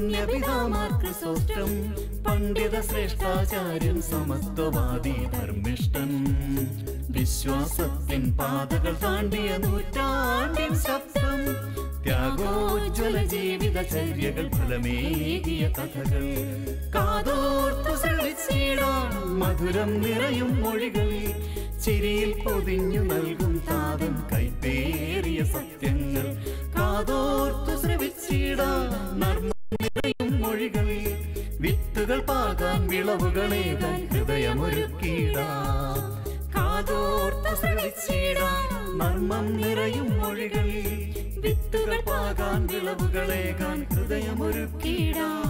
പുണ്യപിതാമാർക്ക് സ്വസ്റ്റം പണ്ഡിത ശ്രേഷ്ഠാചാര്യൻ സമത്വവാദി ധർമ്മിഷ്ഠൻ വിശ്വാസത്തിൻ പാതകൾ താണ്ടിയ നൂറ്റാണ്ടിൻ ശബ്ദം ത്യാഗോജ്വല ജീവിതചര്യകൾ ഫലമേകിയ കഥകൾ കാതോർത്തു ശ്രവിച്ചിടാം മധുരം നിറയും മൊഴികളിൽ ചിരിയിൽ പൊതിഞ്ഞു നൽകും താതൻ കൈപ്പേറിയ സത്യങ്ങൾ കാതോർത്തു ശ്രവിച്ചിടാം നർമ്മ നിറയും മൊഴികളിൽ വിത്തുകൾ പാകാൻ വിളവുകളേകാൻ ഹൃദയമൊരുക്കിടാം കാതോർത്തു ശ്രവിച്ചിടാം മർമ്മം നിറയും മൊഴികളിൽ വിത്തുകൾ പാകാൻ വിളവുകളേകാൻ ഹൃദയമൊരുക്കിടാം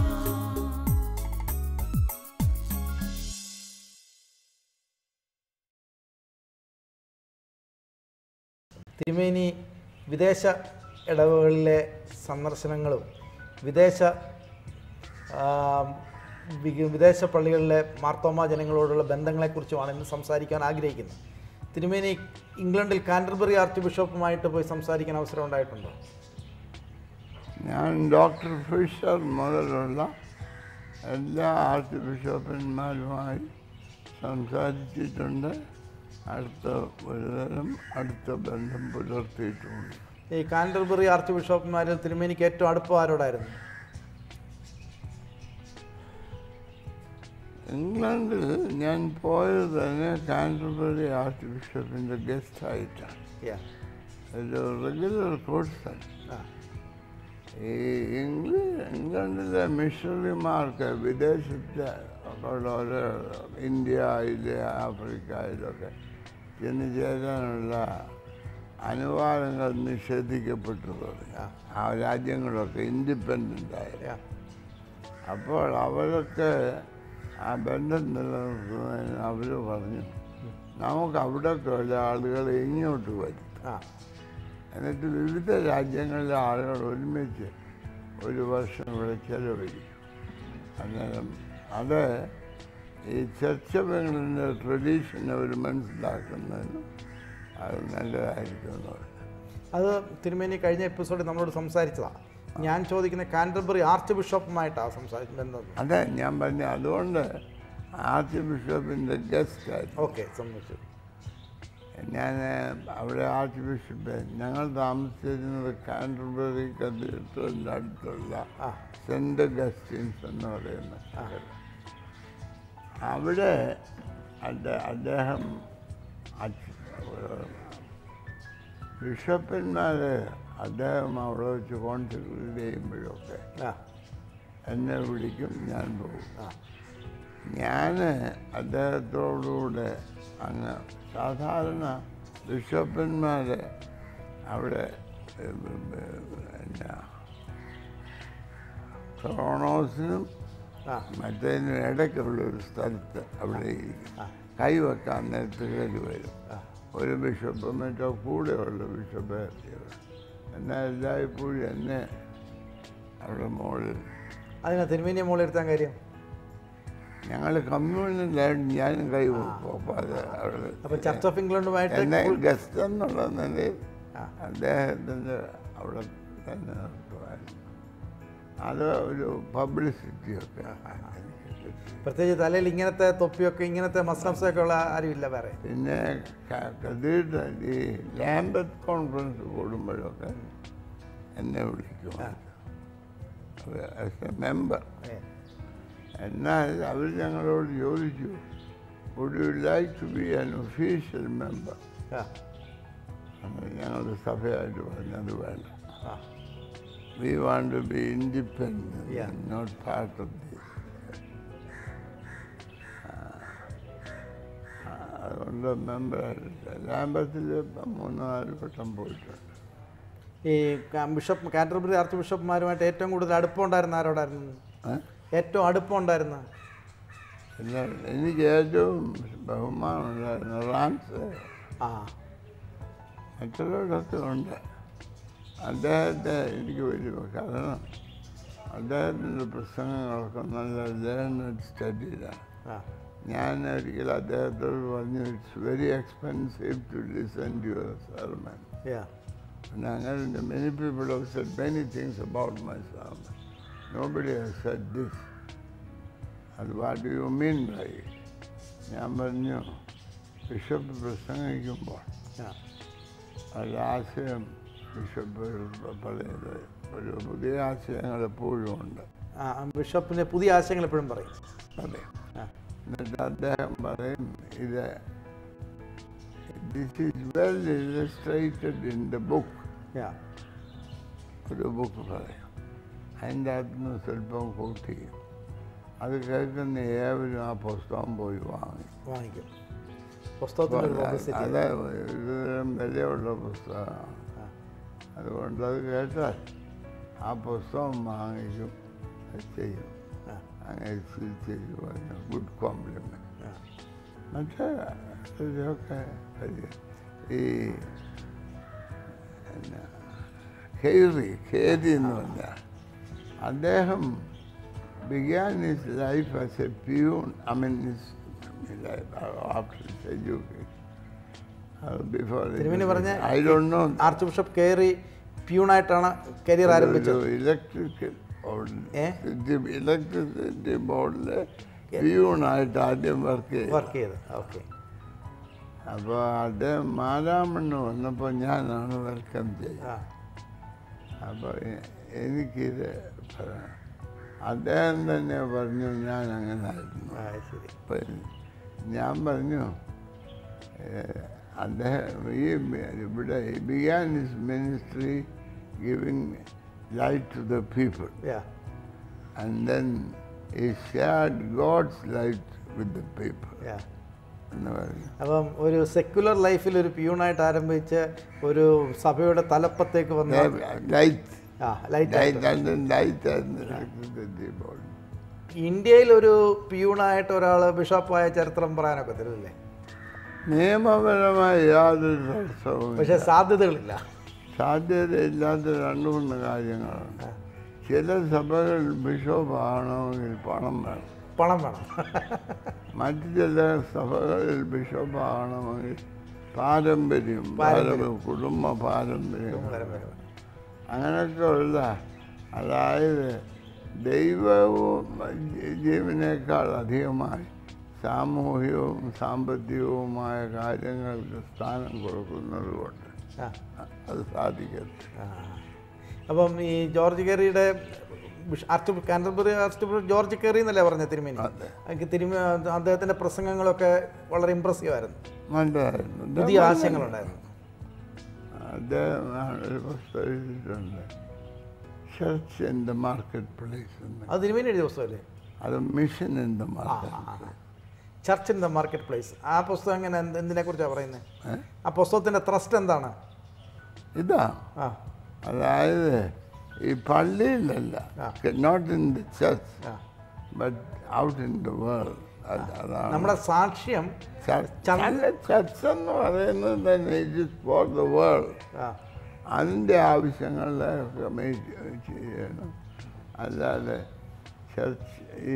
തിരുമേനി വിദേശ ഇടവുകളിലെ സന്ദർശനങ്ങളും വിദേശ ആ, വി- വിദേശ പള്ളികളിലെ മാർത്തോമ ജനങ്ങളോടുള്ള ബന്ധങ്ങളെക്കുറിച്ചുമാണ് ഇന്ന് സംസാരിക്കാൻ ആഗ്രഹിക്കുന്നത് തിരുമേനി ഇംഗ്ലണ്ടിൽ കാൻഡർബറി ആർച്ച് ബിഷപ്പുമായിട്ട് പോയി സംസാരിക്കാൻ അവസരം ഉണ്ടായിട്ടുണ്ടോ ഞാൻ ഡോക്ടർ ഫിഷർ മുതലുള്ള എല്ലാ ആർച്ച് ബിഷപ്പന്മാരുമായി സംസാരിച്ചിട്ടുണ്ട് അടുത്ത ഒരുതരം അടുത്ത ബന്ധം പുലർത്തിയിട്ടുമുണ്ട് ഈ കാൻഡർബറി ആർച്ച് ബിഷപ്പുമാരിൽ തിരുമേനിക്ക് ഏറ്റവും അടുപ്പം ആരോടായിരുന്നു ഇംഗ്ലണ്ടിൽ ഞാൻ പോയത് തന്നെ കാൻറ്റർബറി ആർച്ച് ബിഷപ്പിൻ്റെ ഗസ്റ്റായിട്ടാണ് യാ ഒരു റെഗുലർ കോഴ്സാണ് ആ ഈ ഇംഗ്ലീ ഇംഗ്ലണ്ടിലെ മിഷണറിമാർക്ക് വിദേശത്തെ ഉള്ളവർ ഇന്ത്യയിലെ ആഫ്രിക്കയിലൊക്കെ ചെന്ന് ചേരാനുള്ള അനുവാദങ്ങൾ നിഷേധിക്കപ്പെട്ടു തുടങ്ങി ആ രാജ്യങ്ങളൊക്കെ ഇൻഡിപെൻഡൻ്റ് ആയി യാ അപ്പോൾ അവരൊക്കെ ആ ബന്ധം നിലനിർത്തുന്നതിന് അവർ പറഞ്ഞു നമുക്ക് അവിടെയൊക്കെയുള്ള ആളുകളെ ഇങ്ങോട്ട് വരും ആ എന്നിട്ട് വിവിധ രാജ്യങ്ങളിലെ ആളുകൾ ഒരുമിച്ച് ഒരു വർഷം ഇവിടെ ചെലവഴിക്കും അന്നേരം അത് ഈ ചർച്ചകളിൻ്റെ ട്രഡീഷൻ അവർ മനസ്സിലാക്കുന്നതിന് അത് നല്ലതായിരിക്കും എന്ന് പറഞ്ഞു അത് തിരുമേനി കഴിഞ്ഞ എപ്പിസോഡിൽ നമ്മളോട് സംസാരിച്ചതാണ് ഞാൻ ചോദിക്കുന്ന കാൻഡർബറി ആർച്ച് ബിഷപ്പുമായിട്ടാണ് സംസാരിച്ചത് ബന്ധം അതെ ഞാൻ പറഞ്ഞു അതുകൊണ്ട് ആർച്ച് ബിഷപ്പിൻ്റെ ഗസ്റ്റായിരുന്നു ഓക്കെ സമ്മതിച്ചു ഞാൻ അവിടെ ആർച്ച് ബിഷപ്പ് ഞങ്ങൾ താമസിച്ചിരുന്നത് കാൻഡർബറി കത്തീഡ്രലിൻ്റെ അടുത്തുള്ള ആ സെൻറ്റ് ഗസ്റ്റീൻസ് എന്ന് പറയുന്ന സ്ഥലം. അവിടെ അദ്ദേ- അദ്ദേഹം അച്ഛ- ബിഷപ്പന്മാരെ അദ്ദേഹം അവിടെ വെച്ച് കോൺസെൻട്രേറ്റ് ചെയ്യുമ്പോഴൊക്കെ ആ എന്നെ വിളിക്കും ഞാൻ പോകും ആ ഞാൻ അദ്ദേഹത്തോടുകൂടെ അങ്ങ് സാധാരണ ബിഷപ്പന്മാരെ അവിടെ ഏ, ഏ, എന്നാ ക്രോണോസിനും ആ മറ്റേതിനും ഇടയ്ക്കുള്ള ഒരു സ്ഥലത്ത് അവിടെ ഇരിക്കും ആ. കൈവെക്കാൻ നേരത്തെ കയറി വരും ആ. ഒരു ബിഷപ്പ് മറ്റോ കൂടെയുള്ള ബിഷപ്പ് എന്നാൽ എല്ലായ്പ്പോഴും എന്നെ അവിടെ മുകളിൽ അതിനാ തിരുമേനിയെ മോളെടുത്താൻ കാര്യം ഞങ്ങൾ കമ്മ്യൂണിലായിട്ട് ഞാനും കൈ വെക്കും അപ്പോൾ അത് അവിടെ അപ്പൊ ചർച്ച് ഓഫ് ഇംഗ്ലണ്ടുമായിട്ട് എന്നെ full- ഗസ്റ്റ് എന്നുള്ള നിലയിൽ ആ. അദ്ദേഹത്തിൻ്റെ അവിടെ തന്നെ നിർത്തുമായിരുന്നു അത് ഒരു പബ്ലിസിറ്റിയൊക്കെ എനിക്ക് കിട്ടി. പ്രത്യേകിച്ച് തലയിൽ ഇങ്ങനത്തെ തൊപ്പിയൊക്കെ ഇങ്ങനത്തെ മസ്ലംസ് ഒക്കെ ഉള്ള ആരുമില്ല വേറെ പിന്നെ കതീഡ്രൽ ഈ ലാംബത്ത് കോൺഫറൻസ് കൂടുമ്പോഴൊക്കെ എന്നെ വിളിക്കും ആസ് എ മെമ്പർ ഏ, എന്നാൽ അവർ ഞങ്ങളോട് ചോദിച്ചു would you like to be an official member ആ, ഞങ്ങളുടെ സഭയായിട്ട് പറഞ്ഞു അത് വേണ്ട ആ, we want to be independent Yeah. Not part of the അതുകൊണ്ട് മെമ്പറായിട്ട് ലാംബത്തിൽ മൂന്ന് നാല് വട്ടം പോയിട്ടുണ്ട് ഈ ക- ബിഷപ്പ് കാൻറ്റർബറി ആർച്ച് ബിഷപ്പുമാരുമായിട്ട് ഏറ്റവും കൂടുതൽ അടുപ്പം ഉണ്ടായിരുന്ന ആരോടായിരുന്നു ഏ? ഏറ്റവും അടുപ്പം ഉണ്ടായിരുന്ന പിന്നെ എനിക്ക് ഏറ്റവും ബഹുമാനമുണ്ടായിരുന്ന റാൻസ് ആ മറ്റുള്ളവരൊക്കെ ഉണ്ട് അദ്ദേഹത്തെ എനിക്ക് വലിയ കാരണം അദ്ദേഹത്തിൻ്റെ പ്രസംഗങ്ങളൊക്കെ നല്ല ലേണഡ് സ്റ്റഡിയിലാണ് ആ ഞാൻ ഒരിക്കൽ അദ്ദേഹത്തോട് പറഞ്ഞു it's very expensive to listen to your sermon yeah And അങ്ങനെ many people have said many things about my sermon nobody has said this. അത് what do you mean by ഞാൻ പറഞ്ഞു ബിഷപ്പ് പ്രസംഗിക്കുമ്പോൾ ആ ഒരാശയം ബിഷപ്പ് പറയുന്നത് ഒരു പുതിയ ആശയങ്ങൾ എപ്പോഴും ഉണ്ട് ആ ബിഷപ്പിന് പുതിയ ആശയങ്ങൾ എപ്പോഴും പറയും അതെ ആ എന്നിട്ട് അദ്ദേഹം പറയും ഇത് this is well illustrated in the book yeah ഒരു ബുക്ക് പറയും അതിൻ്റെ അകത്ത് നിന്ന് സ്വല്പം കൂട്ടി അത് കേൾക്കുന്ന ഏവരും ആ പുസ്തകം പോയി വാങ്ങി വാങ്ങിക്കും പുസ്തകത്തിൻ്റെ ഒരു പബ്ലിസിറ്റി അത് ഒരുതരം വിലയുള്ള പുസ്തകമാണ് ആ. അതുകൊണ്ട് അത് കേട്ടാൽ ആ പുസ്തകം വാങ്ങിക്കും അത് ചെയ്യും ആ അങ്ങനെ ചെയ്തു പറഞ്ഞു ഗുഡ് കോംപ്ലിമെൻറ്റ് ആ മറ്റേ ഇതൊക്കെ വലിയ ഈ എന്നാ, ഖേദി ഖേദി എന്ന് പറഞ്ഞാൽ അദ്ദേഹം began his life as a peon, I mean, his, life after his education. Uh, before തിരുമേനി പറഞ്ഞ I don't know. Archbishop കയറി പ്യൂണായിട്ടാണ് കരിയർ ആരംഭിച്ചത് ഇലക്ട്രിക്കൽ ഏ? ഇലക്ട്രിസിറ്റി ബോർഡിലെ പിയൂണായിട്ട് ആദ്യം വർക്ക് ചെയ്തു വർക്ക് ചെയ്ത് ഓക്കെ അപ്പോൾ അദ്ദേഹം മാരാമണ്ണ് വന്നപ്പോൾ ഞാനാണ് വെൽക്കം ചെയ്തത് ആ അപ്പോൾ എനിക്കിത് പറയണം അദ്ദേഹം തന്നെ പറഞ്ഞു ഞാൻ അങ്ങനെ ആയിരുന്നു ആ ശരി അപ്പം ഞാൻ പറഞ്ഞു ഏഹ്, അദ്ദേഹം ഈ ഇവിടെ began his ministry giving light to the people yeah and then he shared God's light with the people yeah എന്ന് പറഞ്ഞു അപ്പം ഒരു സെക്യുലർ ലൈഫിൽ ഒരു പ്യൂണായിട്ട് ആരംഭിച്ച് ഒരു സഭയുടെ തലപ്പത്തേക്ക് വന്ന ലൈറ്റ് ആ light light and light and electricity board ഇന്ത്യയിൽ ഒരു പ്യൂണായിട്ട് ഒരാൾ ബിഷപ്പായ ചരിത്രം പറയാനൊക്കെ തരില്ലേ നിയമപരമായ യാതൊരു തടസ്സവും പക്ഷെ സാധ്യതകളില്ല സാധ്യതയില്ലാത്ത രണ്ട് മൂന്ന് കാര്യങ്ങളുണ്ട് ചില സഭകൾ ബിഷപ്പ് ആകണമെങ്കിൽ പണം വേണം പണം വേണം മറ്റു ചില സഭകളിൽ ബിഷപ്പ് ആകണമെങ്കിൽ പാരമ്പര്യം പാരമ്പര്യം കുടുംബ പാരമ്പര്യം അങ്ങനെയൊക്കെ ഉള്ള അതായത് ദൈവവും ജീവനേക്കാൾ അധികമായി സാമൂഹികവും സാമ്പത്തികവുമായ കാര്യങ്ങൾക്ക് സ്ഥാനം കൊടുക്കുന്നത് കൊണ്ട് ആ അത് സാധിക്കട്ടെ ആ. അപ്പം ഈ ജോർജ് കെറിയുടെ ബിഷ- arch Canterbury archbishop George Carey എന്നല്ലേ പറഞ്ഞ തിരുമേനി അതെ. എനിക്ക് തിരുമ അദ്ദേഹത്തിൻ്റെ പ്രസംഗങ്ങളൊക്കെ വളരെ ഇമ്പ്രസീവ് ആയിരുന്നു നല്ലതായിരുന്നു പുതിയ ആശയങ്ങളുണ്ടായിരുന്നു അദ്ദേഹം ഒരു പുസ്തകം എഴുതിയിട്ടുണ്ട് church in the market place എന്ന് അത് തിരുമേനി എഴുതിയ പുസ്തകമല്ലേ അത് മിഷൻ ഇൻ ദ ആ market church in the market place ആ പുസ്തകം എങ്ങനെ എന്ത് എന്തിനെ കുറിച്ചാണ് പറയുന്നത് ഏ? ആ പുസ്തകത്തിൻ്റെ ത്രസ്റ്റ് എന്താണ് ഇതാ ആ അതായത് ഈ പള്ളിയിലല്ല ആ. നോട്ട് ഇൻ ദ ചർച്ച് ആ but out in the world അതാണ് നമ്മുടെ സാക്ഷ്യം ചർച്ച് എന്ന് പറയുന്നത് തന്നെ it is for the world ആ അതിൻ്റെ ആവശ്യങ്ങളിലൊക്കെ മീറ്റ് ചെയ്യണം അല്ലാതെ ചർച്ച് ഈ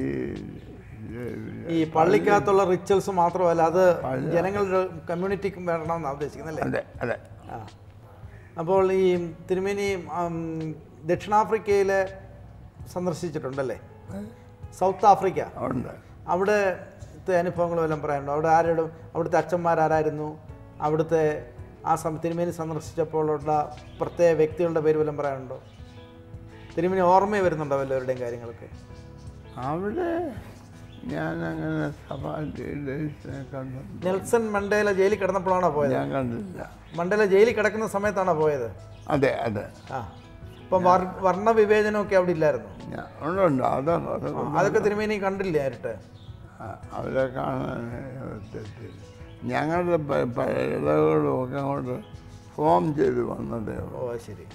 ഈ പള്ളിക്കകത്തുള്ള റിച്വൽസ് മാത്രമല്ല അത് പള്ളി- ജനങ്ങളുടെ കമ്മ്യൂണിറ്റിക്കും വരണമെന്നാണ് ഉദ്ദേശിക്കുന്നത് അല്ലേ അതെ അതെ ആ അപ്പോൾ ഈ തിരുമേനി ഉം, ദക്ഷിണാഫ്രിക്കയിൽ സന്ദർശിച്ചിട്ടുണ്ടല്ലേ സൗത്ത് ആഫ്രിക്ക ഉണ്ട് അവിടുത്തെ അനുഭവങ്ങൾ വല്ലതും പറയാനുണ്ടോ അവിടെ ആരോടും അവിടുത്തെ അച്ഛന്മാരാരായിരുന്നു അവിടുത്തെ ആ സം തിരുമേനി സന്ദർശിച്ചപ്പോഴുള്ള പ്രത്യേക വ്യക്തികളുടെ പേര് വല്ലതും പറയാനുണ്ടോ തിരുമേനി ഓർമ്മ വരുന്നുണ്ടോ വല്ലവരുടെയും കാര്യങ്ങളൊക്കെ അവിടെ ഞാനങ്ങനെ സഭാ ലീഡേഴ്സിനെ കണ്ടിട്ടുണ്ട് നെൽസൺ മണ്ടേല ജയിലിൽ കിടന്നപ്പോഴാണോ പോയത് ഞാൻ കണ്ടില്ല മണ്ടേല ജയിലിൽ കിടക്കുന്ന സമയത്താണോ പോയത് അതെ അതെ ആ അപ്പം വർ- വർണ്ണവിവേചനമൊക്കെ അവിടെ ഇല്ലായിരുന്നു ഞാൻ ഉണ്ട് അതൊക്കെ അതൊക്കെ അതൊക്കെ തിരുമേനി കണ്ടില്ലേ നേരിട്ട് ആ, അവരെ കാണാൻ തെറ്റില്ല ഞങ്ങളുടെ പ- പ- ഇടകളും ഒക്കെ കൊണ്ട് ഫോം ചെയ്ത് വന്നതേ ഉള്ളൂ ഓ ശരി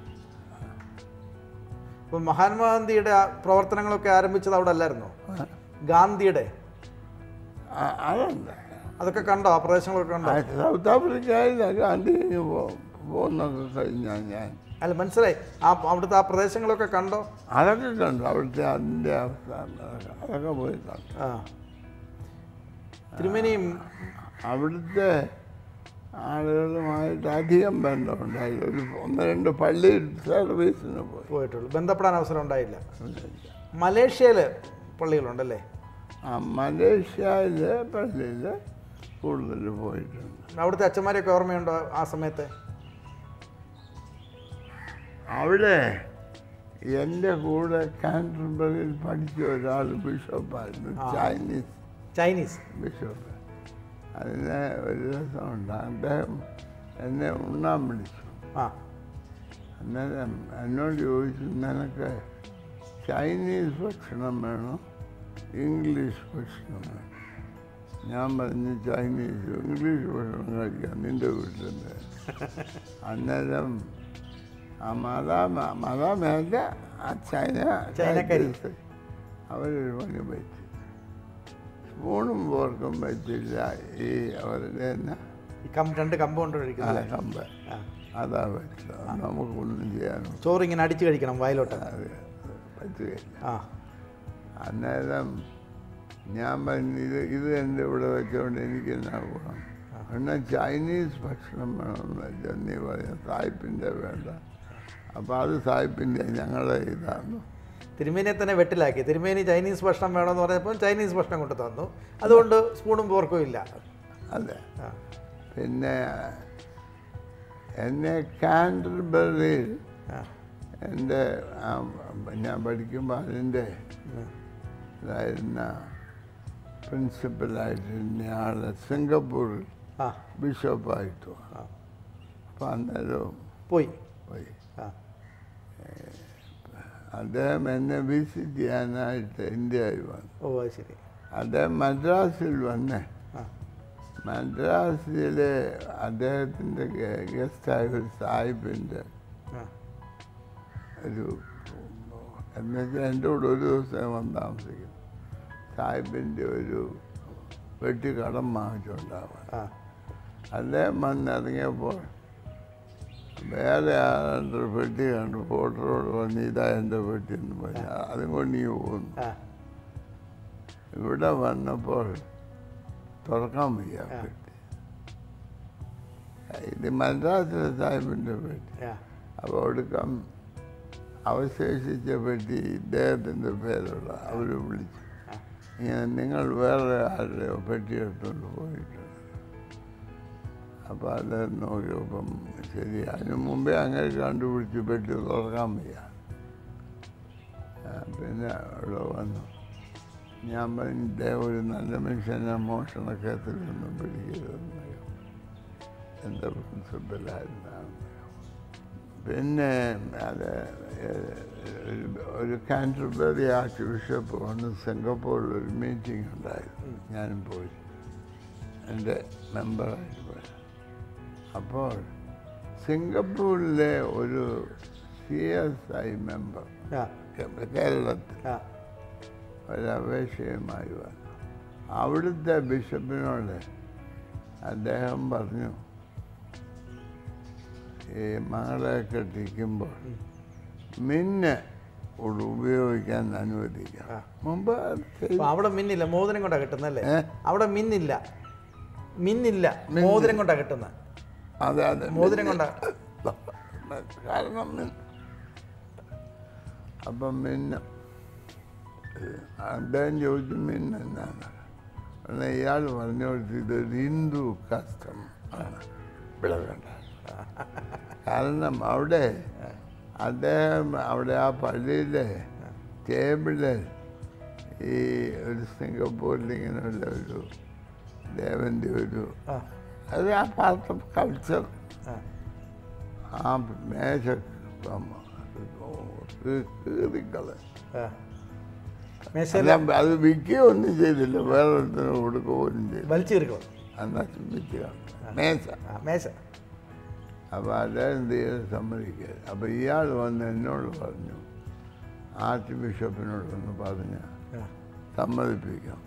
ഇപ്പം മഹാത്മാഗാന്ധിയുടെ ആ പ്രവർത്തനങ്ങളൊക്കെ ആരംഭിച്ചത് അവിടെ അല്ലായിരുന്നോ ഗാന്ധിയുടെ ആ, അതുണ്ട് അതൊക്കെ കണ്ടോ ആ പ്രദേശങ്ങളൊക്കെ കണ്ടോ ആ, സൗത്ത് ആഫ്രിക്കയിൽ ഗാന്ധി പോകുന്നൊക്കെ കഴിഞ്ഞാൽ ഞാൻ അല്ല മനസ്സിലായി ആ അവിടുത്തെ ആ പ്രദേശങ്ങളൊക്കെ കണ്ടോ അതൊക്കെ കണ്ടു അവിടുത്തെ അതിൻ്റെ അവസ്ഥ അതൊക്കെ അതൊക്കെ പോയി കണ്ടു ആ തിരുമേനിയും അവിടുത്തെ ആളുകളുമായിട്ട് അധികം ബന്ധമുണ്ടായില്ല ഒരു ഒന്ന് രണ്ട് പള്ളി സർവീസിന് പോയി പോയിട്ടുള്ളൂ ബന്ധപ്പെടാൻ അവസരം ഉണ്ടായില്ല മലേഷ്യയിൽ പള്ളികളുണ്ടല്ലേ ആ മലേഷ്യയിലെ പള്ളിയിൽ കൂടുതൽ പോയിട്ടുണ്ട് അവിടുത്തെ അച്ഛന്മാരെയൊക്കെ ഓർമ്മയുണ്ടോ ആ സമയത്ത് അവിടെ എൻ്റെ കൂടെ കാൻറ്റർബറിയിൽ പഠിച്ച ഒരാൾ ബിഷപ്പായിരുന്നു ചൈനീസ് ചൈനീസ് ബിഷപ്പ് അതിന് ഒരു ദിവസമുണ്ട് അദ്ദേഹം എന്നെ ഉണ്ണാൻ വിളിച്ചു ആ അന്നേരം എന്നോട് ചോദിച്ചു നിനക്ക് ചൈനീസ് ഭക്ഷണം വേണോ ഇംഗ്ലീഷ് ഭക്ഷണം വേണം ഞാൻ പറഞ്ഞു ചൈനീസ് ഇംഗ്ലീഷ് ഭക്ഷണം കഴിക്കാം നിൻ്റെ വീട്ടിൽ നിന്ന് അന്നേരം ആ മദാമ മദാമല്ല ആ ചൈന ചൈനക്കാരി. അവരൊരു പണി പറ്റി സ്പൂണും പോർക്കും പറ്റില്ല ഈ അവരുടെ തന്നെ ഈ കം രണ്ട് കമ്പ് കൊണ്ട് ആ കഴിക്കുന്നത് കമ്പ് ആ. അതാ പറ്റില്ല നമുക്കൊന്നും ചെയ്യാനും ചോറ് ഇങ്ങനെ അടിച്ചു കഴിക്കണം വയലോട്ട് അത് പറ്റുകയില്ല ആ അന്നേരം ഞാൻ പറഞ്ഞു ഇത് ഇത് എൻ്റെ ഇവിടെ വെച്ചുകൊണ്ട് എനിക്ക് എന്നാ ഗുണം എന്നാൽ ചൈനീസ് ഭക്ഷണം വേണമെന്ന് വെച്ചാൽ നീ പറഞ്ഞ സായിപ്പിൻ്റെ വേണ്ട അപ്പോൾ അത് സായിപ്പിൻ്റെ ഞങ്ങളുടെ ഇതാണ് തിരുമേനിയെ തന്നെ വെട്ടിലാക്കി തിരുമേനി ചൈനീസ് ഭക്ഷണം വേണമെന്ന് പറഞ്ഞപ്പോൾ ചൈനീസ് ഭക്ഷണം കൊണ്ട് തന്നു അതുകൊണ്ട് സ്പൂണും പോർക്കും ഇല്ല അതെ ആ. പിന്നെ എന്നെ കാൻഡർബറിയിൽ ആ. എൻ്റെ ആ, ഞാൻ പഠിക്കുമ്പോൾ അതിൻ്റെ ഇതായിരുന്ന പ്രിൻസിപ്പലായിരുന്ന ആള് സിംഗപ്പൂരിൽ ആ ബിഷപ്പായിട്ടു ആ. അപ്പം അന്നേരം പോയി പോയി ആ അദ്ദേഹം എന്നെ വിസിറ്റ് ചെയ്യാനായിട്ട് ഇന്ത്യയിൽ വന്നു ഓ അത് ശരി അദ്ദേഹം മദ്രാസിൽ വന്നേ ആ മദ്രാസിലെ അദ്ദേഹത്തിൻ്റെ ഗസ്റ്റായ ഒരു സാഹിബിൻ്റെ ആ ഒരു എന്നുവെച്ചാൽ എൻ്റെ കൂടെ ഒരു ദിവസം വന്ന് താമസിക്കും സാഹിബിൻ്റെ ഒരു വെട്ടി കടം വാങ്ങിച്ചുണ്ടാവാൻ ആ അദ്ദേഹം വന്നിറങ്ങിയപ്പോൾ വേറെ ആളുടെ പെട്ടി കണ്ടു ഫോട്ടോയോട് പറഞ്ഞു ഇതാ എൻ്റെ പെട്ടി എന്ന് പറഞ്ഞു അതും കൊണ്ട് നീ പോകുന്നു ആ ഇവിടെ വന്നപ്പോൾ തുറക്കാൻ വയ്യ ആ. പെട്ടി ഇത് മദ്രാസിലെ സാഹിബിൻ്റെ പെട്ടി ആ അപ്പോൾ ഒടുക്കം അവശേഷിച്ച പെട്ടി ഇദ്ദേഹത്തിൻ്റെ പേരുള്ള അവർ വിളിച്ചു ആ. ഇങ്ങനെ നിങ്ങൾ വേറെ ആരുടെയോ പെട്ടി എടുത്തുകൊണ്ട് പോയിട്ടുണ്ട് അപ്പോൾ അത് നോക്കിയപ്പം ശരി അതിന് മുമ്പേ അങ്ങനെ കണ്ടുപിടിച്ച് പെട്ടി തുറക്കാൻ വയ്യ ആ, പിന്നെ അവിടെ വന്നു ഞാൻ പറഞ്ഞു ഇദ്ദേഹം ഒരു നല്ല മനുഷ്യനെ മോഷണക്കേത്തിൽ നിന്നും പിടിക്കരുതെന്ന് എൻ്റെ പ്രിൻസിപ്പലായിരുന്നാണ് പിന്നെ അത് ഏഹ്, ഒരു- ഒരു കാൻറ്റർബറി ആർച്ച് ബിഷപ്പ് വന്ന് സിംഗപ്പൂരിൽ ഒരു മീറ്റിംഗ് ഉണ്ടായിരുന്നു ഞാനും പോയി എൻ്റെ മെമ്പറായിട്ട് പോയി അപ്പോൾ സിംഗപ്പൂരിലെ ഒരു സി എസ് ഐ മെമ്പർ ആ കേരളത്തിൽ ആ ഒരപേക്ഷയുമായി വന്നു അവിടുത്തെ ബിഷപ്പിനോട് അദ്ദേഹം പറഞ്ഞു ഈ മകളെ കെട്ടിക്കുമ്പോൾ മിന്നെ ഇവിടെ ഉപയോഗിക്കാൻ അനുവദിക്കാം ആ. മുമ്പ് അത് ചെയ്തു. അപ്പൊ അവിടെ മിന്നില്ല മോതിരം കൊണ്ടാ കിട്ടുന്നല്ലേ ഏ? അവിടെ മിന്നില്ല മിന്നില്ല മോതിരം കൊണ്ടാ കിട്ടുന്നത് അതെ അതെ മോതിരം കൊണ്ടാ കാരണം മിൻ- അപ്പം മിന്ന അദ്ദേഹം ചോദിച്ചു മിന്ന എന്നാണ് ഉടനെ ഇയാൾ പറഞ്ഞു കൊടുത്തു ഇതൊരു ഹിന്ദു കസ്റ്റം ആണ് ഇവിടെ വേണ്ട കാരണം അവിടെ അദ്ദേഹം അവിടെ ആ പള്ളിയിലെ ടേബിളിൽ ഈ ഒരു സിംഗപ്പൂരിൽ ഇങ്ങനെയുള്ള ഒരു ദേവൻ്റെ ഒരു ആ അത് ആ പാർട്ട് ഓഫ് കൾച്ചർ ആ ആ മേശ കീറിക്കള് ആ മേശയില അല്ല അത് വിൽക്കുകയോ ഒന്നും ചെയ്തില്ല വേറെ ഒരുത്തിന് കൊടുക്കുകയോ ഒന്നും ചെയ്തില്ല വലിച്ചു കീറിക്കോ എന്നാ വിറ്റ് മേശ ആ മേശ അപ്പോൾ അദ്ദേഹം തീരെ സമ്മതിക്കുക അപ്പോൾ ഇയാൾ വന്ന് എന്നോട് പറഞ്ഞു ആർച്ച് ബിഷപ്പിനോട് ഒന്ന് പറഞ്ഞ് ആ സമ്മതിപ്പിക്കാം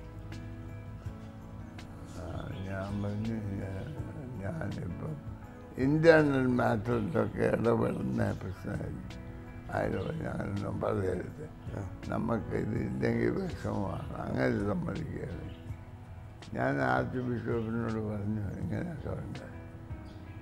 ആ, ഞാൻ പറഞ്ഞു "ഞാൻ- ഞാനിപ്പം ഇന്റേണൽ മാറ്ററിലൊക്കെ ഇടപെടുന്ന പ്രശ്നമായിരിക്കും ആയാലും ഞാനൊന്നും പറയരുത് നമുക്ക് ഇത് ഇല്ലെങ്കിൽ വിഷമമാണ് അങ്ങനെ സമ്മതിക്കുകയാണ് ഞാൻ ആർച്ച് ബിഷപ്പിനോട് പറഞ്ഞു ഇങ്ങനെയൊക്കെ ഉണ്ട്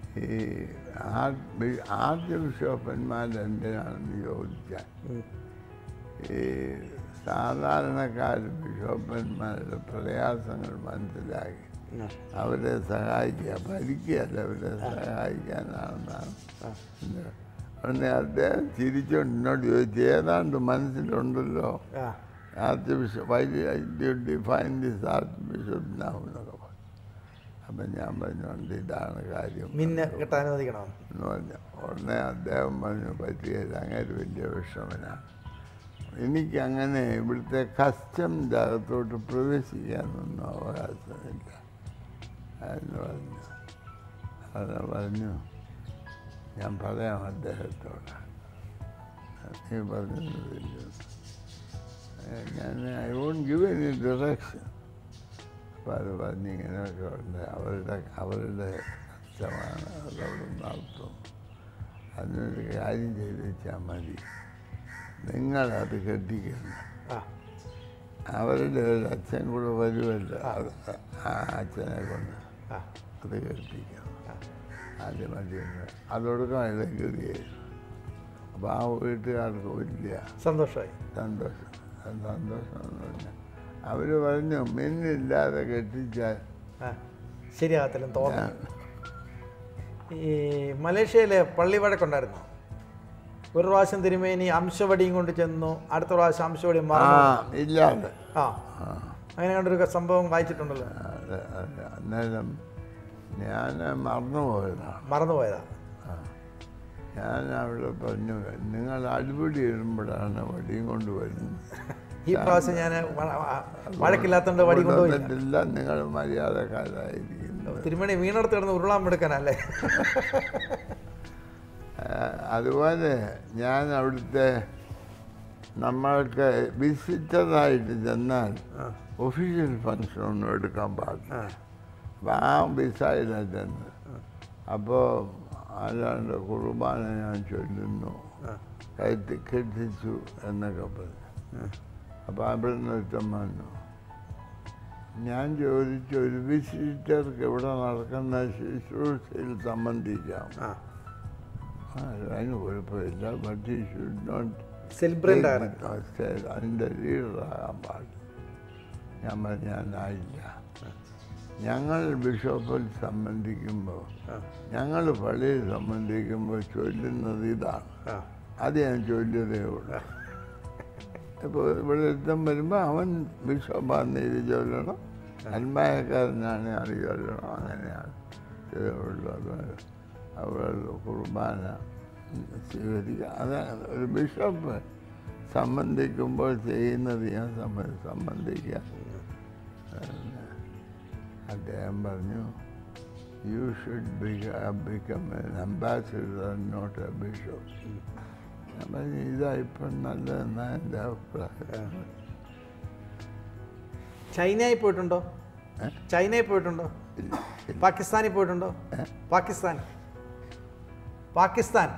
ഈ ആർച്ച് ആർച്ച് ബിഷപ്പന്മാർ എന്തിനാണെന്ന് ചോദിച്ചാൽ ഉം. ഈ സാധാരണക്കാർ ബിഷപ്പന്മാരുടെ പ്രയാസങ്ങൾ മനസ്സിലാക്കി ആ. അവരെ സഹായിക്കുക ഭരിക്കുകയല്ല അവരെ സഹായിക്കാനാണെന്നാണ് ആ. ഉടനെ അദ്ദേഹം ചിരിച്ചുകൊണ്ട് എന്നോട് ചോദിച്ചു ഏതാണ്ട് മനസ്സിലുണ്ടല്ലോ ആ archbishop why you define this archbishop now എന്നൊക്കെ പറഞ്ഞു അപ്പം ഞാൻ പറഞ്ഞുകൊണ്ട് ഇതാണ് കാര്യം മിന്ന് കിട്ടാൻ അനുവദിക്കണം എന്ന് പറഞ്ഞു ഉടനെ അദ്ദേഹം പറഞ്ഞു പറ്റിയത് അങ്ങനെ വലിയ വിഷമനാണ് എനിക്കങ്ങനെ ഇവിടുത്തെ കസ്റ്റംസ് അകത്തോട്ട് പ്രവേശിക്കാനൊന്നും അവകാശമില്ല എന്ന് പറഞ്ഞു അത് പറഞ്ഞു ഞാൻ പറയാം അദ്ദേഹത്തോട് നീ പറഞ്ഞില്ല ഞാൻ I won't give any direction അപ്പോൾ അത് പറഞ്ഞ് ഇങ്ങനെയൊക്കെ ഉണ്ട് അവരുടെ അവരുടെ കഷ്ടമാണ് അതവിടെ നടത്തും അതിനൊരു കാര്യം ചെയ്ത് വെച്ചാൽ മതി നിങ്ങളത് കെട്ടിക്കണം ആ അവരുടെ ഒരു അച്ഛൻ കൂടെ വരുമല്ലോ അത് ആ അച്ഛനെ കൊണ്ട് ആ അത് കെട്ടിക്കണം ആ. ആദ്യം മതിയെന്ന് അതൊടുക്കാൻ ഇടയ്ക്കുകയായിരുന്നു അപ്പോൾ ആ വീട്ടുകാർക്ക് വലിയ സന്തോഷമായി സന്തോഷം അത് സന്തോഷം എന്ന് പറഞ്ഞാൽ അവർ പറഞ്ഞു മിന്നില്ലാതെ കെട്ടിച്ചാൽ ആ ശരിയാകത്തില്ലെന്ന് ഞാൻ തോന്നുന്നു ഈ മലേഷ്യയിൽ പള്ളി വഴക്കുണ്ടായിരുന്നു ഒരു പ്രാവശ്യം തിരുമേനി അംശവടിയും കൊണ്ട് ചെന്നു അടുത്ത പ്രാവശ്യം അംശവടി ആ മറന്നു ഇല്ലാതെ ആ ആ അങ്ങനെ കണ്ടൊരു സംഭവം വായിച്ചിട്ടുണ്ടല്ലോ അത് അത് അന്നേരം ഞാൻ മറന്നുപോയതാണ് മറന്നുപോയതാ ആ. ഞാൻ അവിടെ പറഞ്ഞു നിങ്ങൾ അടിപിടി ഇടുമ്പോഴാണ് വടിയും കൊണ്ട് വരുന്നത് ഈ പ്രാവശ്യം ഞാൻ വഴക്കില്ലാത്തതുകൊണ്ട് വടി കൊണ്ടുപോയില്ല കൊണ്ടുവന്നിട്ടില്ല നിങ്ങൾ മര്യാദക്കാരായിരിക്കുന്നു തിരുമണി വീണെടുത്ത് കിടന്ന് ഉരുളാൻ എടുക്കാനല്ലേ ആ, അതുപോലെ ഞാൻ അവിടുത്തെ നമ്മൾക്ക് വിസിറ്ററായിട്ട് ചെന്നാൽ ആ. ഒഫീഷ്യൽ ഫങ്ഷൻ ഒന്നും എടുക്കാൻ പാടില്ല ആ അപ്പം ആ വിസയിലാണ് ചെന്നത് അപ്പോൾ ആരാണ്ട് കുർബാന ഞാൻ ചൊല്ലുന്നു ആ. കയറ്റി കെട്ടിച്ചു എന്നൊക്കെ പറഞ്ഞു അപ്പോൾ അവിടെ നിന്ന് ഒരുത്തൻ വന്നു ഞാൻ ചോദിച്ചു ഒരു വിസിറ്റർക്ക് ഇവിടെ നടക്കുന്ന ശുശ്രൂഷയിൽ സംബന്ധിക്കാം ആ ആ, അതിന് കുഴപ്പമില്ല ബട്ട് ഈ ഷുഡ് നോട്ട് സെലിബ്രേറ്റ് ആണ് അതിൻ്റെ ലീഡറാകാൻ പാടില്ല ഞാൻ പറഞ്ഞു ഞാനായില്ല ഞങ്ങൾ ബിഷപ്പിൽ സംബന്ധിക്കുമ്പോൾ ആ ഞങ്ങൾ പള്ളിയിൽ സംബന്ധിക്കുമ്പോൾ ചൊല്ലുന്നത് ഇതാണ് ആ അത് ഞാൻ ചൊല്ലിയതേ ഉള്ളൂ ഇപ്പോൾ ഇവിടെ എത്തും വരുമ്പോൾ അവൻ ബിഷപ്പാന്ന് ഇത് ചൊല്ലണം അന്മായക്കാരനാണ് അത് ചൊല്ലണം അങ്ങനെയാണ് ചെയ്തുള്ളത് അവരുടെ കുർബാന സ്വീകരിക്കുക അതാണ് ഒരു ബിഷപ്പ് സംബന്ധിക്കുമ്പോൾ ചെയ്യുന്നത് ഞാൻ സംബ- സംബന്ധിക്കുക അദ്ദേഹം പറഞ്ഞു you should become an ambassador not a bishop ഞാൻ പറഞ്ഞു ഇതാ ഇപ്പം നല്ലതെന്നാണ് എൻ്റെ അഭിപ്രായം ചൈനയിൽ പോയിട്ടുണ്ടോ ഏ? ചൈനയിൽ പോയിട്ടുണ്ടോ ഇല്ല, ഇല്ല. പാകിസ്ഥാനിൽ പോയിട്ടുണ്ടോ ഏ? പാകിസ്ഥാൻ പാകിസ്ഥാൻ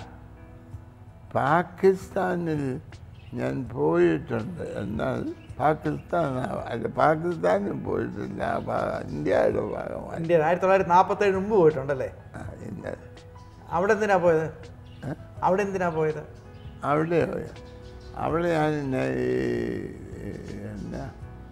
പാകിസ്ഥാനിൽ ഞാൻ പോയിട്ടുണ്ട് എന്നാൽ പാകിസ്ഥാൻ അല്ല പാകിസ്ഥാനിൽ പോയിട്ടില്ല ആ ഭാ- ഇന്ത്യയുടെ ഭാഗമായി ഇന്ത്യ ആയിരത്തി തൊള്ളായിരത്തി നാൽപ്പത്തേഴ് മുമ്പ് പോയിട്ടുണ്ടല്ലേ ആ, ഇന്ത്യ അവിടെ എന്തിനാ പോയത് ഏ? അവിടെ എന്തിനാ പോയത് അവിടെ അവിടെ ഞാൻ ഇന്നെ ഈ എന്നാ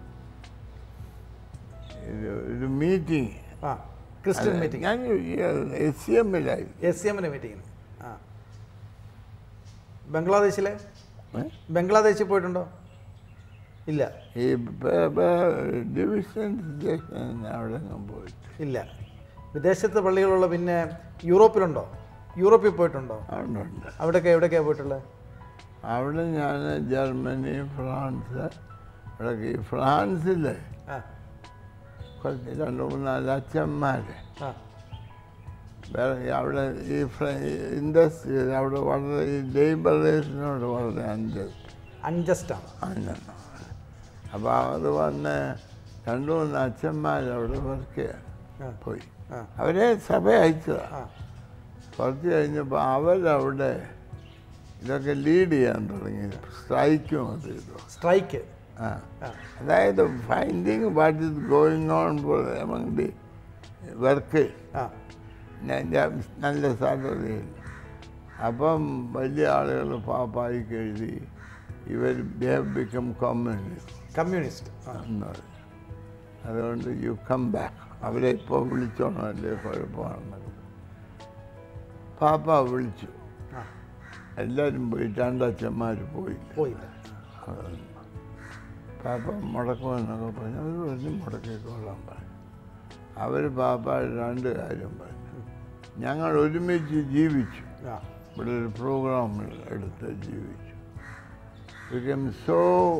ഒരു ഒരു മീറ്റിംഗ് ആ ക്രിസ്ത്യൻ മീറ്റിംഗ് ഞാൻ എസ് സി എമ്മിലായി എസ് സി എമ്മിൻ്റെ മീറ്റിങ്ങിന് ആ ബംഗ്ലാദേശിലെ ബംഗ്ലാദേശിൽ പോയിട്ടുണ്ടോ ഇല്ല ഈ ഡിവിഷൻ സ്റ്റേഷൻ അവിടെ അങ്ങ് പോയിട്ട് ഇല്ല വിദേശത്ത് പള്ളികളുള്ള പിന്നെ യൂറോപ്പിലുണ്ടോ യൂറോപ്പിൽ പോയിട്ടുണ്ടോ അവിടെ ഉണ്ട് അവിടെയൊക്കെ എവിടെയൊക്കെയാണ് പോയിട്ടുള്ളത് അവിടെ ഞാൻ ജർമ്മനി ഫ്രാൻസ് അവിടെ ഈ ഫ്രാൻസിൽ ആ കുറച്ച് രണ്ട് മൂന്നാല് അച്ഛന്മാർ ആ വേറെ അവിടെ ഈ ഇൻഡസ്ട്രി അവിടെ വളരെ ഈ ലേബറേഴ്സിനോട് വളരെ അഞ്ച് അൺജസ്റ്റാണ് അഞ്ചെണ്ണം അപ്പോൾ അത് വന്ന് രണ്ട് മൂന്ന് അച്ഛന്മാർ അവിടെ വർക്ക് ചെയ്യാൻ ആ പോയി ആ അവരെ സഭ അയച്ചതാണ് ആ കുറച്ച് കഴിഞ്ഞപ്പോൾ അവരവിടെ ഇതൊക്കെ ലീഡ് ചെയ്യാൻ തുടങ്ങി സ്ട്രൈക്കും അത് ചെയ്തു സ്ട്രൈക്ക് ആ ആ അതായത് finding what is going on among the work ആ ഞാൻ ഞാൻ നല്ല സാലറിയിൽ അപ്പം വലിയ ആളുകൾ പാപ്പായിക്ക് എഴുതി ഇവർ ബിക്കം കമ്മ്യൂണിസ്റ്റ് കമ്മ്യൂണിസ്റ്റ് ആ എന്ന് പറയും അതുകൊണ്ട് യു കം ബാക്ക് അവരെ ഇപ്പോൾ വിളിച്ചോണമല്ലേ കുഴപ്പമാണെന്നൊക്കെ പാപ്പ വിളിച്ചു ആ എല്ലാവരും പോയി രണ്ടച്ഛന്മാർ പോയില്ല പോയില്ല അതാണ്. പാപ്പ മുടക്കുമെന്നൊക്കെ പറഞ്ഞു അവർ പറഞ്ഞു മുടക്കിക്കൊള്ളാൻ പറഞ്ഞു അവർ പാപ്പ രണ്ട് കാര്യം പറഞ്ഞു ഞങ്ങൾ ഒരുമിച്ച് ജീവിച്ചു ആ ഇവിടെ ഒരു പ്രോഗ്രാം എടുത്ത് ജീവിച്ചു became so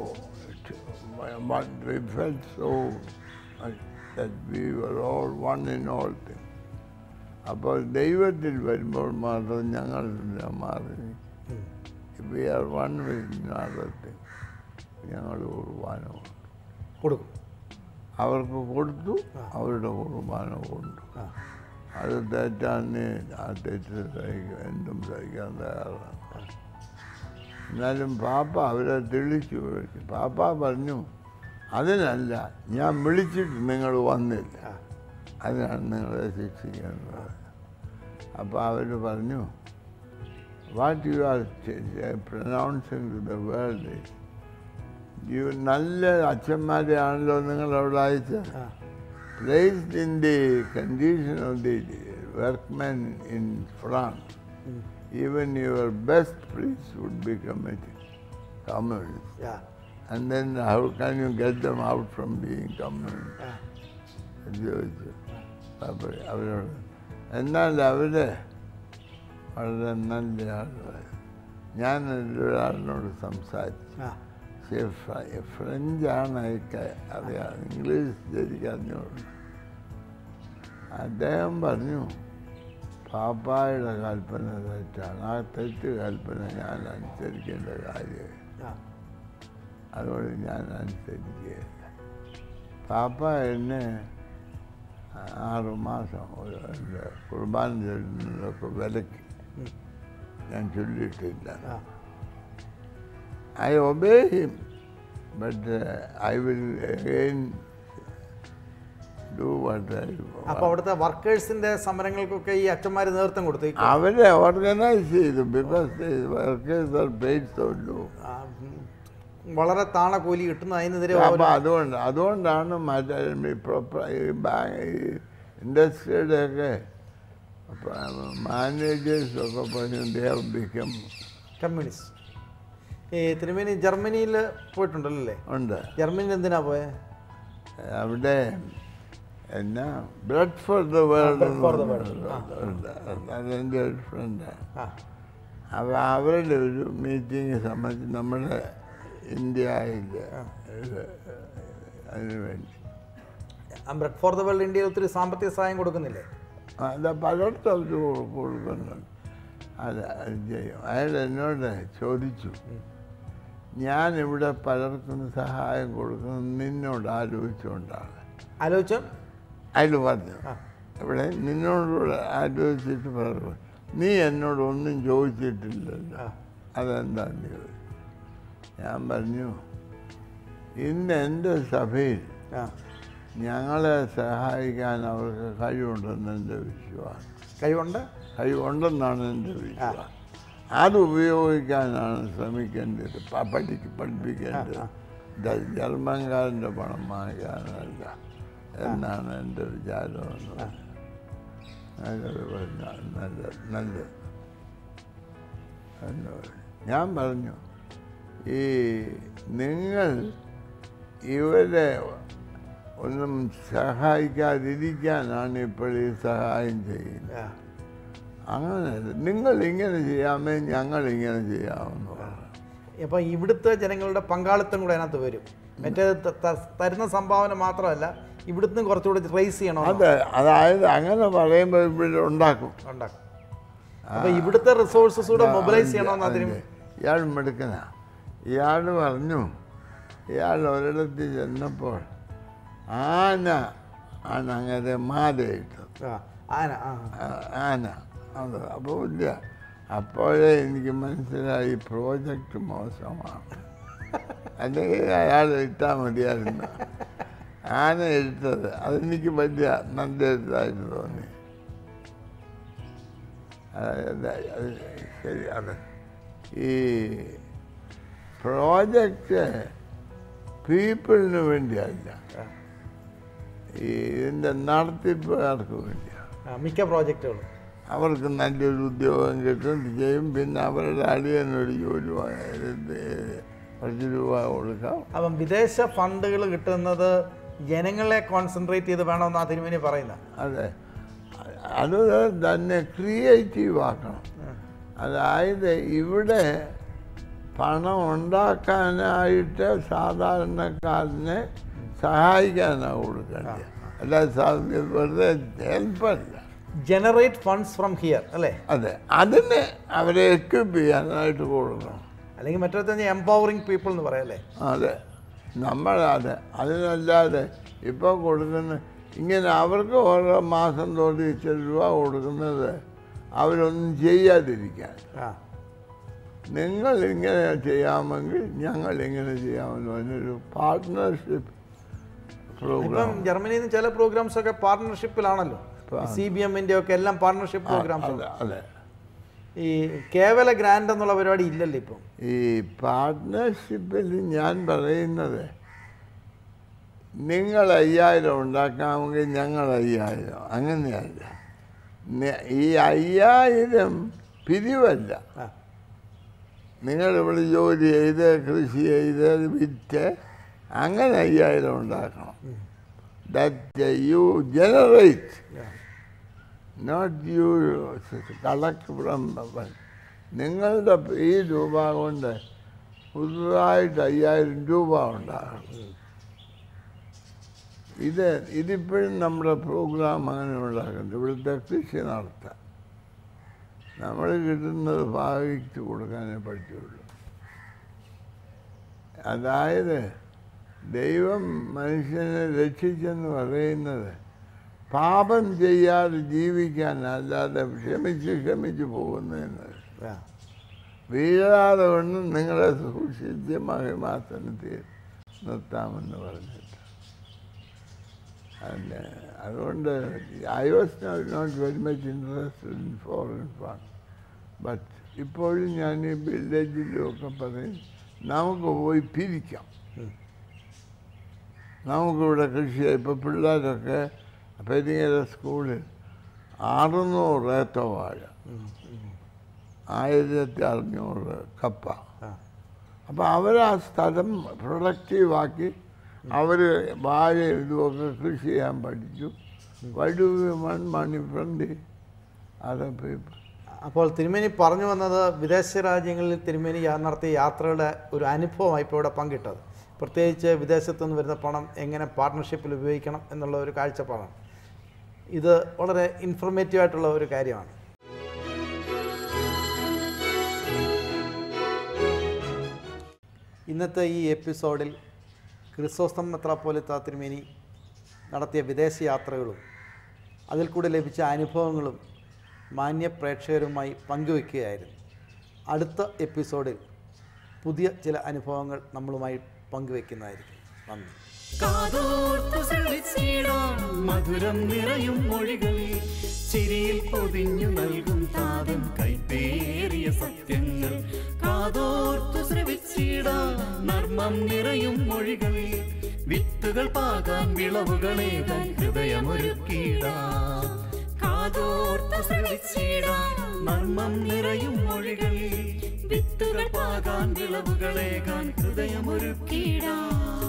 but we felt so much that we were all one in all things. അപ്പോൾ ദൈവത്തിൽ വരുമ്പോൾ മാത്രം ഞങ്ങൾ മാറി വി ആർ വൺ വിത്ത് ഞങ്ങൾ കുർബാന കൊണ്ടു കൊടുക്കും അവർക്ക് കൊടുത്തു അവരുടെ കുർബാന കൊണ്ടു ആ അത് തെറ്റാന്ന് ആ തെറ്റ് സഹിക്കാൻ എന്തും സഹിക്കാൻ തയ്യാറാണ് എന്നാലും പാപ്പ അവരെ തെളിച്ചു വിളിച്ചു പാപ്പ പറഞ്ഞു അതിനല്ല ഞാൻ വിളിച്ചിട്ട് നിങ്ങൾ വന്നില്ല ആ അതിനാണ് നിങ്ങളെ ശിക്ഷിക്കുന്നത് അപ്പോൾ അവർ പറഞ്ഞു what you are pronouncing to the world you നല്ല അച്ഛന്മാരെയാണല്ലോ നിങ്ങൾ അവിടെ അയച്ചത് ആ placed in the condition of the workmen in France, even your best priest would become a communist. Yeah And then how can you get them out from being communist? ആ ചോദിച്ചു അപ്പോൾ അവരോട് എന്നാൽ അവര് വളരെ നല്ല ആളുകളായി ഞാൻ ഒരാളിനോട് സംസാരിച്ചു ആ പക്ഷേ ഫ്ര- ഫ്രഞ്ചാണ് അയക്ക് അറിയാം ഇംഗ്ലീഷ് ശരിക്കും അറിഞ്ഞോളൂ അദ്ദേഹം പറഞ്ഞു പാപ്പായുടെ കൽപ്പന തെറ്റാണ് ആ തെറ്റ് കൽപ്പന ഞാൻ അനുസരിക്കേണ്ട കാര്യം ആ അതുകൊണ്ട് ഞാൻ അനുസരിക്കുകയില്ല പാപ്പ എന്നെ ആറ് മാസം ഒരു എൻ്റെ കുർബാന ചൊല്ലുന്നതൊക്കെ വിലക്കി ഞാൻ ചൊല്ലിയിട്ടില്ല ആ I obey him, but uh, I will again do what I അപ്പൊ അവിടുത്തെ വർക്കേഴ്സിന്റെ സമരങ്ങൾക്കൊക്കെ ഈ അച്ഛന്മാർ നേതൃത്വം കൊടുത്തു ഈ അവരെ ഓർഗനൈസ് ചെയ്തു because workers are paid so low ആ, ഉം, വളരെ താണ കൂലി കിട്ടുന്നു അതിനെതിരെ അപ്പം അതുകൊണ്ട് അതുകൊണ്ടാണ് മറ്റേ ഈ proper- ഈ ബാങ്ക് ഈ ഇൻഡസ്ട്രിയുടെയൊക്കെ മാനേജേഴ്സൊക്കെ പറഞ്ഞു ദേ ഹവ് ബിക്കം കമ്മ്യൂണിസ്റ്റ് ഈ തിരുമേനി ജർമ്മനിയിൽ പോയിട്ടുണ്ടല്ലോ അല്ലേ ഉണ്ട് ജർമ്മനിയിൽ എന്തിനാ പോയെ അവിടെ എന്നാ blood for the world Blood for the World. അതെൻ്റെ ഒരു ഫ്രണ്ടാണ് ആ അപ്പോൾ അവരുടെ ഒരു മീറ്റിംഗ് സംബന്ധിച്ച് നമ്മുടെ ഇന്ത്യയിൽ അതിന് വേണ്ടി ബ്രെഡ് ഫോർ ദ വേൾഡ് ഇന്ത്യയിൽ ഒത്തിരി സാമ്പത്തിക സഹായം കൊടുക്കുന്നില്ലേ അല്ല പലയിടത്തും അവർ കൊടുക്കുന്നുണ്ട് അത് അത് ചെയ്യും അയാൾ എന്നോട് ചോദിച്ചു ഞാൻ ഇവിടെ പലർക്കും സഹായം കൊടുക്കുന്നത് നിന്നോട് ആലോചിച്ചുകൊണ്ടാണ് ആലോചിച്ചോ അയാൾ പറഞ്ഞു ആ. ഇവിടെ നിന്നോടുകൂടെ ആലോചിച്ചിട്ട് പറഞ്ഞു നീ എന്നോട് ഒന്നും ചോദിച്ചിട്ടില്ലല്ലോ ആ. അതെന്താന്ന് ചോദിച്ചു ഞാൻ പറഞ്ഞു ഇന്ന് എൻ്റെ സഭയിൽ ആ ഞങ്ങളെ സഹായിക്കാൻ അവർക്ക് കഴിവുണ്ടെന്ന് എൻ്റെ വിശ്വാസം കഴിവുണ്ട് കഴിവുണ്ടെന്നാണ് എൻ്റെ വിശ്വാസം അത് ഉപയോഗിക്കാനാണ് ശ്രമിക്കേണ്ടത് പ- പഠിക്ക് പഠിപ്പിക്കേണ്ടത് ജ- ജർമ്മൻകാരൻ്റെ പണം വാങ്ങിക്കാനല്ല എന്നാണ് എൻ്റെ വിചാരമെന്ന് പറഞ്ഞു നല്ലത് പറഞ്ഞ നല്ല നല്ല എന്ന് പറഞ്ഞു ഞാൻ പറഞ്ഞു ഈ നിങ്ങൾ ഇവരെ ഒന്നും സഹായിക്കാതിരിക്കാനാണ് ഇപ്പോൾ ഈ സഹായം ചെയ്യുന്നത് ആ അങ്ങനെയല്ല നിങ്ങൾ ഇങ്ങനെ ചെയ്യാമേ ഞങ്ങൾ ഇങ്ങനെ ചെയ്യാമെന്ന് പറഞ്ഞു അപ്പൊ ഇവിടുത്തെ ജനങ്ങളുടെ പങ്കാളിത്തം കൂടെ അതിനകത്ത് വരും മറ്റേ ത- ത- തരുന്ന സംഭാവന മാത്രമല്ല ഇവിടുന്ന് കുറച്ചുകൂടി റേസ് ചെയ്യണം അതെ അതായത് അങ്ങനെ പറയുമ്പോൾ ഇവിടെ ഉണ്ടാക്കും ഉണ്ടാക്കും അപ്പൊ ഇവിടുത്തെ റിസോഴ്സസ് കൂടെ മൊബിലൈസ് ചെയ്യണമെന്ന് അതിനും അതെ. ഇയാൾ മിടുക്കന ഇയാൾ പറഞ്ഞു ഇയാൾ ഒരിടത്ത് ചെന്നപ്പോൾ ആന ആണ് അങ്ങനെ മാലയിട്ടത് ആ ആന ആ ആ- ആന അത് അപ്പോൾ ഇല്ല അപ്പോഴേ എനിക്ക് മനസ്സിലായി പ്രോജക്റ്റ് മോശമാണ് അല്ലെങ്കിൽ അയാൾ ഇട്ടാൽ മതിയായിരുന്നു ആന എടുത്തത് അതെനിക്ക് വലിയ നല്ല ഇതായിട്ട് തോന്നി അതായത് അത് ശരി അത് ഈ പ്രോജക്റ്റ് പീപ്പിളിന് വേണ്ടിയല്ല ഈ ഇതിൻ്റെ നടത്തിപ്പുകാർക്ക് വേണ്ടിയാണ് ആ, മിക്ക പ്രോജക്റ്റുകളും അവർക്ക് നല്ലൊരു ഉദ്യോഗം കിട്ടും ചെയ്യും പിന്നെ അവരുടെ അളിയനൊരു ജോലി വാ- ഇത് കുറച്ച് രൂപ കൊടുക്കാം അപ്പം വിദേശ ഫണ്ടുകൾ കിട്ടുന്നത് ജനങ്ങളെ കോൺസെൻട്രേറ്റ് ചെയ്ത് വേണമെന്നാ തിരുമേനി പറയുന്നത് അതെ അത് തന്നെ ക്രിയേറ്റീവ് ആക്കണം അതായത് ഇവിടെ പണം ഉണ്ടാക്കാനായിട്ട് സാധാരണക്കാരനെ സഹായിക്കാനാണ് കൊടുക്കേണ്ടത് അല്ലാതെ സാ- വെറുതെ ഹെൽപ്പല്ല ജനറേറ്റ് ഫണ്ട്സ് ഫ്രം ഹിയർ അല്ലേ അതെ അതിന് അവരെ എക്വിപ്പ് ചെയ്യാനായിട്ട് കൊടുക്കണം അല്ലെങ്കിൽ മറ്റൊരു എംപവറിങ് പീപ്പിൾ എന്ന് പറയാം അല്ലേ അതെ നമ്മൾ അതെ അതിനല്ലാതെ ഇപ്പോൾ കൊടുക്കുന്ന ഇങ്ങനെ അവർക്ക് ഓരോ മാസം തോന്നി ഇച്ചിരി രൂപ കൊടുക്കുന്നത് അവരൊന്നും ചെയ്യാതിരിക്കാൻ ആ നിങ്ങൾ ഇങ്ങനെ ചെയ്യാമെങ്കിൽ ഞങ്ങൾ ഇങ്ങനെ ചെയ്യാമെന്ന് പറഞ്ഞൊരു പാർട്ട്ണർഷിപ്പ് ഇപ്പം പ്രോഗ്രാം ജർമ്മനിയിൽ നിന്ന് ചില പ്രോഗ്രാംസ് ഒക്കെ പാർട്ട്ണർഷിപ്പിലാണല്ലോ സി ബി എമ്മിന്റെ ഒക്കെ എല്ലാം പാർട്ട്ണർഷിപ്പ് പ്രോഗ്രാംസ് അതെ അതെ ഈ കേവല ഗ്രാൻഡ് എന്നുള്ള പരിപാടി ഇല്ലല്ലോ ഇപ്പം ഈ പാർട്ട്ണർഷിപ്പിൽ ഞാൻ പറയുന്നത് നിങ്ങൾ അയ്യായിരം ഉണ്ടാക്കാമെങ്കിൽ ഞങ്ങൾ അയ്യായിരം അങ്ങനെയല്ല നി- ഈ അയ്യായിരം പിരിവല്ല ആ നിങ്ങൾ ഇവിടെ ജോലി ചെയ്ത് കൃഷി ചെയ്ത് വിറ്റ് അങ്ങനെ അയ്യായിരം ഉണ്ടാക്കണം that you generate not you collect from നിങ്ങളുടെ ഈ രൂപ കൊണ്ട് പുതുതായിട്ട് അയ്യായിരം രൂപ ഉണ്ടാകണം ഇത് ഇതിപ്പോഴും നമ്മുടെ പ്രോഗ്രാം അങ്ങനെ ഉണ്ടാക്കുന്നത് ഇവിടുത്തെ കൃഷി നടത്താൻ നമ്മൾ കിട്ടുന്നത് ഭാവിച്ച് കൊടുക്കാനേ പറ്റുള്ളൂ അതായത് ദൈവം മനുഷ്യനെ രക്ഷിച്ചെന്ന് പറയുന്നത് പാപം ചെയ്യാതെ ജീവിക്കാൻ അല്ലാതെ ക്ഷമിച്ച് ക്ഷമിച്ച് പോകുന്നതിന് ആ. വീഴാതെ കൊണ്ടും നിങ്ങളെ സൂക്ഷിച്ച് മഹിമാസനത്തിൽ നിർത്താമെന്ന് പറഞ്ഞിട്ട് അല്ല അതുകൊണ്ട് I was not very much interested in foreign fund but ഇപ്പോഴും ഞാൻ ഈ വില്ലേജിലും ഒക്കെ പറയും നമുക്ക് പോയി പിരിക്കാം നമുക്കിവിടെ കൃഷി ഇപ്പോൾ പിള്ളേരൊക്കെ പെരിങ്ങര സ്കൂളിൽ അറുന്നൂറ് ഏത്ത വാഴ ആയിരത്തി അറുന്നൂറ് കപ്പ ആ. അപ്പോൾ അവർ ആ സ്ഥലം പ്രൊഡക്റ്റീവാക്കി അവർ വാഴ ഇതുമൊക്കെ കൃഷി ചെയ്യാൻ പഠിച്ചു why do one money friend other people അപ്പോൾ തിരുമേനി പറഞ്ഞു വന്നത് വിദേശ രാജ്യങ്ങളിൽ തിരുമേനി യാ- നടത്തിയ യാത്രയുടെ ഒരു അനുഭവമായി ഇപ്പോൾ ഇവിടെ പങ്കിട്ടത് പ്രത്യേകിച്ച് വിദേശത്തു നിന്ന് വരുന്ന പണം എങ്ങനെ പാർട്ട്ണർഷിപ്പിൽ ഉപയോഗിക്കണം എന്നുള്ള ഒരു കാഴ്ചപ്പാടാണ് ഇത് വളരെ ഇൻഫർമേറ്റീവ് ആയിട്ടുള്ള ഒരു കാര്യമാണ് ഇന്നത്തെ ഈ എപ്പിസോഡിൽ ക്രിസോസ്തം മെത്രാപ്പോലിത്ത തിരുമേനി നടത്തിയ വിദേശ യാത്രകളും അതിൽ കൂടെ ലഭിച്ച അനുഭവങ്ങളും മാന്യ പ്രേക്ഷകരുമായി പങ്കുവെക്കുകയായിരുന്നു അടുത്ത എപ്പിസോഡിൽ പുതിയ ചില അനുഭവങ്ങൾ നമ്മളുമായി പങ്കുവെക്കുന്നതായിരിക്കും നന്ദി കാതോർത്തു ശ്രവിച്ചിടാം മധുരം നിറയും മൊഴികളിൽ ചിരിയിൽ പൊതിഞ്ഞു നൽകും താതം കൈപ്പേറിയ സത്യങ്ങൾ കാതോർത്തു ശ്രവിച്ചിടാം നർമ്മം നിറയും മൊഴികളിൽ വിത്തുകൾ പാകാൻ വിളവുകളേകാൻ ഹൃദയമൊരുക്കിടാം കാതോർത്തു ശ്രവിച്ചിടാം നർമ്മം നിറയും മൊഴികളിൽ വിത്തുകൾ പാകാൻ വിളവുകളേകാൻ ഹൃദയമൊരുക്കിടാം